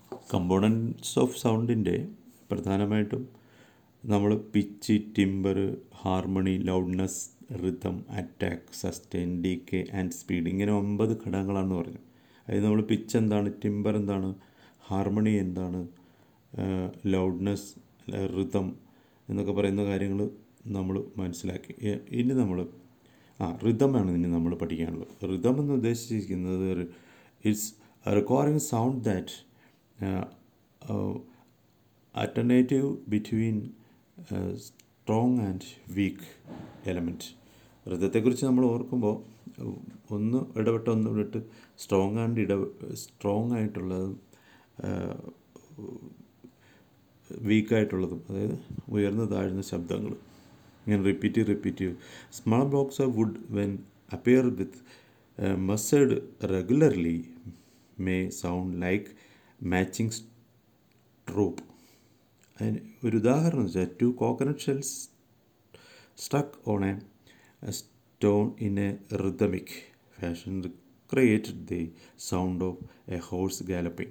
components of സൗണ്ടിൻ്റെ പ്രധാനമായിട്ടും നമ്മൾ pitch timbre harmony loudness rhythm attack sustain decay and speed ഇങ്ങനെ ഒമ്പത് ഘടകങ്ങളാണെന്ന് പറഞ്ഞു അതായത് നമ്മൾ പിച്ച് എന്താണ് ടിമ്പർ എന്താണ് ഹാർമണി എന്താണ് ലൗഡ്നെസ് റിതം എന്നൊക്കെ പറയുന്ന കാര്യങ്ങൾ നമ്മൾ മനസ്സിലാക്കി ഇ- ഇനി നമ്മൾ ആ റിതമാണ് ഇനി നമ്മൾ പഠിക്കാനുള്ളത് റിതം എന്ന് ഉദ്ദേശിച്ചിരിക്കുന്നത് it's requiring sound that alternative between strong and weak element ഋതത്തെക്കുറിച്ച് നമ്മൾ ഓർക്കുമ്പോൾ ഒന്ന് ഇടപെട്ട് ഒന്ന് വിട്ട് സ്ട്രോങ് ആൻഡ് ഇട സ്ട്രോങ് ആയിട്ടുള്ളതും വീക്കായിട്ടുള്ളതും അതായത് ഉയർന്ന താഴ്ന്ന ശബ്ദങ്ങൾ ഇങ്ങനെ repeat repeat small blocks of wood when appear with massed regularly may sound like marching troop അതിന് ഒരു ഉദാഹരണം എന്ന് വെച്ചാൽ two coconut shells struck on a stone in a rhythmic fashion created the sound of a horse galloping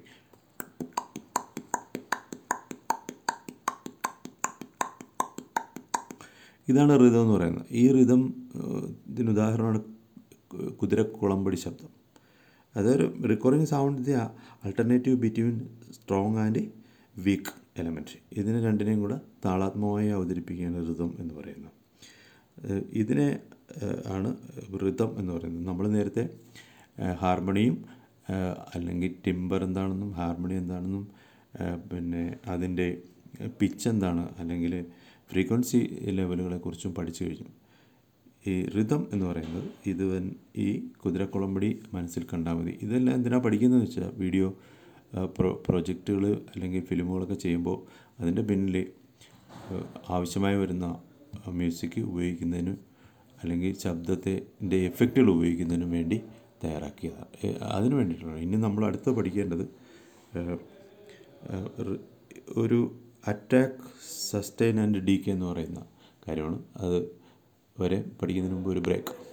ഇതാണ് rhythm എന്ന് പറയുന്നത് ഈ rhythm ഇതിന് ഉദാഹരണമാണ് കുതിര കുളമ്പടി ശബ്ദം അതൊരു recurring sound the alternative between strong and weak element ഇതിനെ രണ്ടിനെയും കൂടെ താളാത്മകമായി അവതരിപ്പിക്കുകയാണ് ഋതം എന്ന് പറയുന്നത് ഏഹ് ഇതിനെ ഏഹ് ആണ് ഋതം എന്ന് പറയുന്നത് നമ്മൾ നേരത്തെ ഏഹ് ഹാർമണിയും ഏഹ് അല്ലെങ്കിൽ ടിമ്പർ എന്താണെന്നും ഹാർമണി എന്താണെന്നും ഏഹ് പിന്നെ അതിൻ്റെ പിച്ച് എന്താണ് അല്ലെങ്കിൽ ഫ്രീക്വൻസി ലെവലുകളെ കുറിച്ചും പഠിച്ചു കഴിഞ്ഞു ഈ ഋതം എന്ന് പറയുന്നത് ഇത് വൻ- ഈ കുതിരക്കുളമ്പടി മനസ്സിൽ കണ്ടാൽ മതി ഇതെല്ലാം എന്തിനാണ് പഠിക്കുന്നതെന്ന് വെച്ചാൽ വീഡിയോ പ്രോ പ്രൊജക്റ്റുകൾ അല്ലെങ്കിൽ ഫിലിമുകളൊക്കെ ചെയ്യുമ്പോൾ അതിൻ്റെ പിന്നിൽ ഏഹ് ആവശ്യമായി വരുന്ന മ്യൂസിക് ഉപയോഗിക്കുന്നതിനും അല്ലെങ്കിൽ ശബ്ദത്തിൻ്റെ എഫക്റ്റുകൾ ഉപയോഗിക്കുന്നതിനും വേണ്ടി തയ്യാറാക്കിയതാണ് ഏഹ് അതിന് വേണ്ടിയിട്ടാണ് ഇനി നമ്മൾ അടുത്ത് പഠിക്കേണ്ടത് ഏഹ് ഏഹ് റി- ഒരു attack sustain and decay എന്ന് പറയുന്ന കാര്യമാണ് അത് വരെ പഠിക്കുന്നതിന് മുമ്പ് ഒരു ബ്രേക്ക്